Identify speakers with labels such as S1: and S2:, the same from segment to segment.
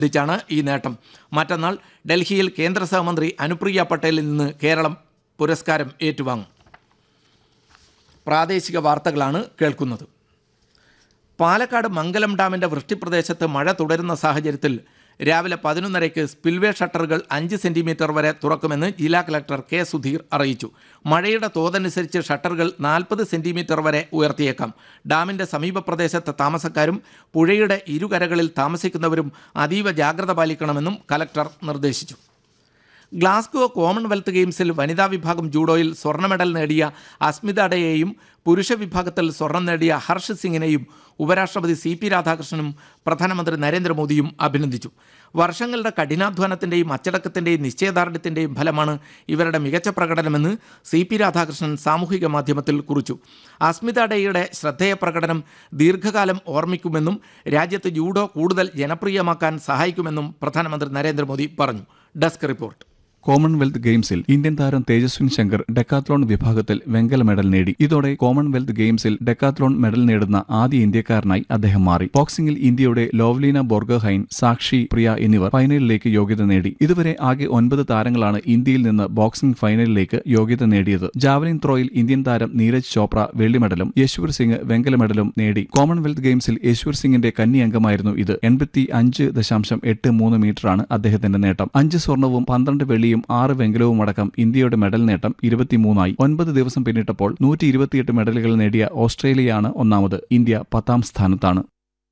S1: ാണ് ഈ നേട്ടം മറ്റന്നാൾ ഡൽഹിയിൽ കേന്ദ്ര സഹമന്ത്രി അനുപ്രിയ പട്ടേലിൽ നിന്ന് കേരളം പുരസ്കാരം ഏറ്റുവാങ്ങും പ്രാദേശിക വാർത്തകളാണ് കേൾക്കുന്നത് പാലക്കാട് മംഗലം ഡാമിന്റെ വൃഷ്ടിപ്രദേശത്ത് മഴ തുടരുന്ന സാഹചര്യത്തിൽ രാവിലെ പതിനൊന്നരയ്ക്ക് സ്പിൽവേ ഷട്ടറുകൾ അഞ്ച് സെന്റിമീറ്റർ വരെ തുറക്കുമെന്ന് ജില്ലാ കളക്ടർ കെ സുധീർ അറിയിച്ചു മഴയുടെ തോതനുസരിച്ച് ഷട്ടറുകൾ നാൽപ്പത് സെന്റിമീറ്റർ വരെ ഉയർത്തിയേക്കാം ഡാമിന്റെ സമീപ പ്രദേശത്തെ താമസക്കാരും പുഴയുടെ ഇരുകരകളിൽ താമസിക്കുന്നവരും അതീവ ജാഗ്രത പാലിക്കണമെന്നും കലക്ടർ നിർദ്ദേശിച്ചു ഗ്ലാസ്ഗോ കോമൺവെൽത്ത് ഗെയിംസിൽ വനിതാ വിഭാഗം ജൂഡോയിൽ സ്വർണ്ണ മെഡൽ നേടിയ അസ്മിത അഡയെയും പുരുഷ വിഭാഗത്തിൽ സ്വർണം നേടിയ ഹർഷ് സിംഗിനെയും ഉപരാഷ്ട്രപതി സി പി രാധാകൃഷ്ണനും പ്രധാനമന്ത്രി നരേന്ദ്രമോദിയും അഭിനന്ദിച്ചു വർഷങ്ങളുടെ കഠിനാധ്വാനത്തിൻ്റെയും അച്ചടക്കത്തിൻ്റെയും നിശ്ചയദാർഢ്യത്തിൻ്റെയും ഫലമാണ് ഇവരുടെ മികച്ച പ്രകടനമെന്ന് സി പി രാധാകൃഷ്ണൻ സാമൂഹിക മാധ്യമത്തിൽ കുറിച്ചു അസ്മിത അഡയുടെ ശ്രദ്ധേയ പ്രകടനം ദീർഘകാലം ഓർമ്മിക്കുമെന്നും രാജ്യത്ത് ജൂഡോ കൂടുതൽ ജനപ്രിയമാക്കാൻ സഹായിക്കുമെന്നും പ്രധാനമന്ത്രി നരേന്ദ്രമോദി പറഞ്ഞു ഡെസ്ക് റിപ്പോർട്ട്
S2: കോമൺവെൽത്ത് ഗെയിംസിൽ ഇന്ത്യൻ താരം തേജസ്വിൻ ശങ്കർ ഡെക്കാത്ലോൺ വിഭാഗത്തിൽ വെങ്കല മെഡൽ നേടി ഇതോടെ കോമൺവെൽത്ത് ഗെയിംസിൽ ഡെക്കാത്ലോൺ മെഡൽ നേടുന്ന ആദ്യ ഇന്ത്യക്കാരനായി അദ്ദേഹം മാറി ബോക്സിംഗിൽ ഇന്ത്യയുടെ ലോവ്ലീന ബോർഗഹൈൻ സാക്ഷി പ്രിയ എന്നിവർ ഫൈനലിലേക്ക് യോഗ്യത നേടി ഇതുവരെ ആകെ ഒൻപത് താരങ്ങളാണ് ഇന്ത്യയിൽ നിന്ന് ബോക്സിംഗ് ഫൈനലിലേക്ക് യോഗ്യത നേടിയത് ജാവലിൻ ത്രോയിൽ ഇന്ത്യൻ താരം നീരജ് ചോപ്ര വെള്ളി മെഡലും യശ്വർ സിംഗ് വെങ്കല മെഡലും നേടി കോമൺവെൽത്ത് ഗെയിംസിൽ യശ്വർ സിംഗിന്റെ കന്നി അംഗമായിരുന്നു ഇത് എൺപത്തി അഞ്ച് ദശാംശം എട്ട് മൂന്ന് മീറ്ററാണ് അദ്ദേഹത്തിന്റെ നേട്ടം അഞ്ച് സ്വർണവും പന്ത്രണ്ട് വെള്ളിയും ആറ് വെങ്കലവും അടക്കം ഇന്ത്യയുടെ മെഡൽ നേട്ടം ഇരുപത്തിമൂന്നായി ഒൻപത് ദിവസം പിന്നിട്ടപ്പോൾ നൂറ്റി ഇരുപത്തിയെട്ട് മെഡലുകൾ നേടിയ ഓസ്ട്രേലിയയാണ് ഒന്നാമത് ഇന്ത്യ പത്താം സ്ഥാനത്താണ്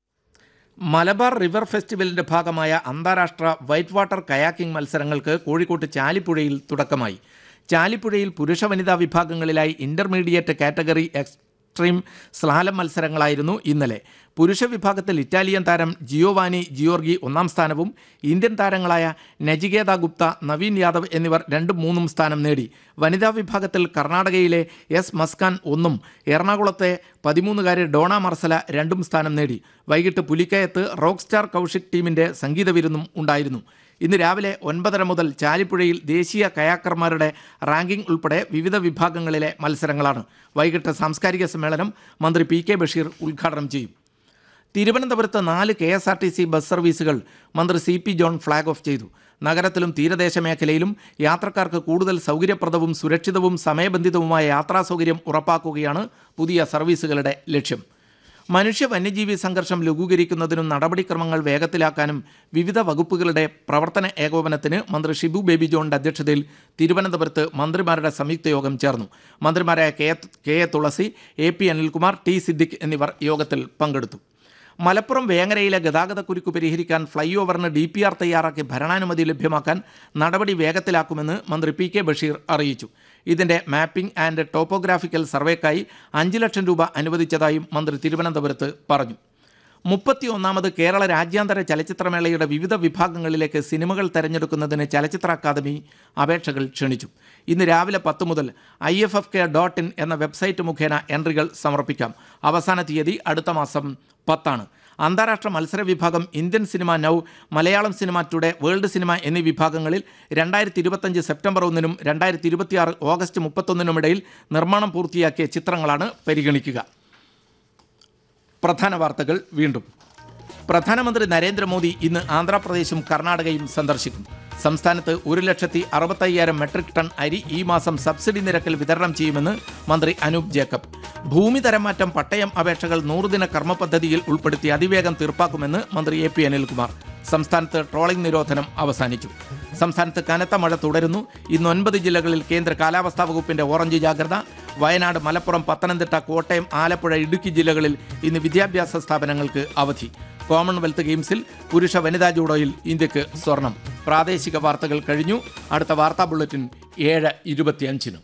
S1: മലബാർ റിവർ ഫെസ്റ്റിവലിന്റെ ഭാഗമായ അന്താരാഷ്ട്ര വൈറ്റ് വാട്ടർ കയാക്കിംഗ് മത്സരങ്ങൾക്ക് കോഴിക്കോട്ട് ചാലിപ്പുഴയിൽ തുടക്കമായി ചാലിപ്പുഴയിൽ പുരുഷ വനിതാ വിഭാഗങ്ങളിലായി ഇന്റർമീഡിയറ്റ് കാറ്റഗറി എക്സ്ട്രീം സ്ലാലം മത്സരങ്ങളായിരുന്നു ഇന്നലെ പുരുഷ വിഭാഗത്തിൽ ഇറ്റാലിയൻ താരം ജിയോവാനി ജിയോർഗി ഒന്നാം സ്ഥാനവും ഇന്ത്യൻ താരങ്ങളായ നജികേത ഗുപ്ത നവീൻ യാദവ് എന്നിവർ രണ്ടും മൂന്നും സ്ഥാനം നേടി വനിതാ വിഭാഗത്തിൽ കർണാടകയിലെ എസ് മസ്കാൻ ഒന്നും എറണാകുളത്തെ പതിമൂന്നുകാരി ഡോണ മർസല രണ്ടും സ്ഥാനം നേടി വൈകിട്ട് പുലിക്കയത്ത് റോക്ക് സ്റ്റാർ കൗഷിക് ടീമിന്റെ സംഗീത വിരുന്നും ഉണ്ടായിരുന്നു ഇന്ന് രാവിലെ ഒൻപതര മുതൽ ചാലിപ്പുഴയിൽ ദേശീയ കയാക്കർമാരുടെ റാങ്കിംഗ് ഉൾപ്പെടെ വിവിധ വിഭാഗങ്ങളിലെ മത്സരങ്ങളാണ് വൈകിട്ട് സാംസ്കാരിക സമ്മേളനം മന്ത്രി പി കെ ബഷീർ ഉദ്ഘാടനം ചെയ്യും തിരുവനന്തപുരത്ത് നാല് K S R T C bus സർവീസുകൾ മന്ത്രി C P John flag off ചെയ്തു നഗരത്തിലും തീരദേശ മേഖലയിലും യാത്രക്കാർക്ക് കൂടുതൽ സൗകര്യപ്രദവും സുരക്ഷിതവും സമയബന്ധിതവുമായ യാത്രാ സൗകര്യം ഉറപ്പാക്കുകയാണ് പുതിയ സർവീസുകളുടെ ലക്ഷ്യം മനുഷ്യ വന്യജീവി സംഘർഷം ലഘൂകരിക്കുന്നതിനും നടപടിക്രമങ്ങൾ വേഗത്തിലാക്കാനും വിവിധ വകുപ്പുകളുടെ പ്രവർത്തന ഏകോപനത്തിന് മന്ത്രി ഷിബു ബേബി ജോണിന്റെ അധ്യക്ഷതയിൽ തിരുവനന്തപുരത്ത് മന്ത്രിമാരുടെ സംയുക്ത യോഗം ചേർന്നു മന്ത്രിമാരായ K K A Thulasi A P Anilkumar T Siddique എന്നിവർ യോഗത്തിൽ പങ്കെടുത്തു മലപ്പുറം വേങ്ങരയിലെ ഗതാഗതക്കുരുക്ക് പരിഹരിക്കാൻ ഫ്ലൈ ഓവറിന് ഡി പി ആർ തയ്യാറാക്കി ഭരണാനുമതി ലഭ്യമാക്കാൻ നടപടി വേഗത്തിലാക്കുമെന്ന് മന്ത്രി പി കെ ബഷീർ അറിയിച്ചു ഇതിന്റെ മാപ്പിംഗ് ആൻഡ് ടോപ്പോഗ്രാഫിക്കൽ സർവേക്കായി അഞ്ച് ലക്ഷം രൂപ അനുവദിച്ചതായും മന്ത്രി തിരുവനന്തപുരത്ത് പറഞ്ഞു മുപ്പത്തിയൊന്നാമത് കേരള രാജ്യാന്തര ചലച്ചിത്രമേളയുടെ വിവിധ വിഭാഗങ്ങളിലേക്ക് സിനിമകൾ തെരഞ്ഞെടുക്കുന്നതിന് ചലച്ചിത്ര അക്കാദമി അപേക്ഷകൾ ക്ഷണിച്ചു ഇന്ന് രാവിലെ പത്ത് മുതൽ I F F K dot in എന്ന വെബ്സൈറ്റ് മുഖേന എൻട്രികൾ സമർപ്പിക്കാം അവസാന തീയതി അടുത്ത മാസം പത്താണ് അന്താരാഷ്ട്ര മത്സര വിഭാഗം Indian cinema now Malayalam cinema today world cinema എന്നീ വിഭാഗങ്ങളിൽ രണ്ടായിരത്തി ഇരുപത്തഞ്ച് സെപ്റ്റംബർ ഒന്നിനും രണ്ടായിരത്തി ഇരുപത്തിയാറ് ഓഗസ്റ്റ് മുപ്പത്തൊന്നിനുമിടയിൽ നിർമ്മാണം പൂർത്തിയാക്കിയ ചിത്രങ്ങളാണ് പരിഗണിക്കുക പ്രധാന വാർത്തകൾ വീണ്ടും പ്രധാനമന്ത്രി നരേന്ദ്രമോദി ഇന്ന് ആന്ധ്രാപ്രദേശും കർണാടകയും സന്ദർശിക്കും സംസ്ഥാനത്ത് ഒരു ലക്ഷത്തി അറുപത്തയ്യായിരം മെട്രിക് ടൺ അരി ഈ മാസം സബ്സിഡി നിരക്കിൽ വിതരണം ചെയ്യുമെന്ന് മന്ത്രി അനൂപ് ജേക്കബ് ഭൂമി തരംമാറ്റം പട്ടയം അപേക്ഷകൾ നൂറുദിന കർമ്മ പദ്ധതിയിൽ ഉൾപ്പെടുത്തി അതിവേഗം തീർപ്പാക്കുമെന്ന് മന്ത്രി എ പി അനിൽകുമാർ സംസ്ഥാനത്ത് ട്രോളിംഗ് നിരോധനം അവസാനിച്ചു സംസ്ഥാനത്ത് കനത്ത മഴ തുടരുന്നു ഇന്ന് ഒൻപത് ജില്ലകളിൽ കേന്ദ്ര കാലാവസ്ഥാ വകുപ്പിന്റെ ഓറഞ്ച് ജാഗ്രത വയനാട് മലപ്പുറം പത്തനംതിട്ട കോട്ടയം ആലപ്പുഴ ഇടുക്കി ജില്ലകളിൽ ഇന്ന് വിദ്യാഭ്യാസ സ്ഥാപനങ്ങൾക്ക് അവധി കോമൺവെൽത്ത് ഗെയിംസിൽ പുരുഷ വനിതാ ജൂഡോയിൽ ഇന്ത്യക്ക് സ്വർണം പ്രാദേശിക വാർത്തകൾ കഴിഞ്ഞു അടുത്ത വാർത്താ ബുള്ളറ്റിൻ ഏഴ് ഇരുപത്തിയഞ്ചിന്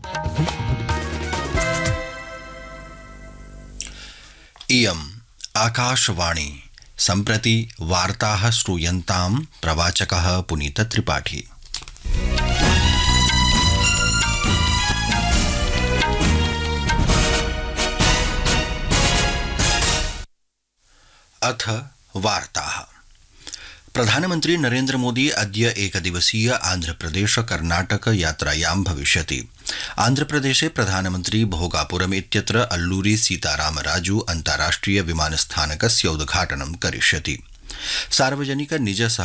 S3: इयम् आकाशवाणी सम्प्रति वार्ताः श्रूयन्तां प्रवाचकः पुनीतत्रिपाठी अथ वार्ताः प्रधानमन्त्री नरेन्द्रमोदी अद्य एकदिवसीय आन्ध्रप्रदेश कर्णाटक यात्रायां भविष्यति आन्ध्रप्रदेशे प्रधानमन्त्री भोगापुरम् इत्यत्र अल्लूरी सीतारामराजू अन्ताराष्ट्रिय विमानस्थानकस्य उद्घाटनं करिष्यति सार्वजनिक निज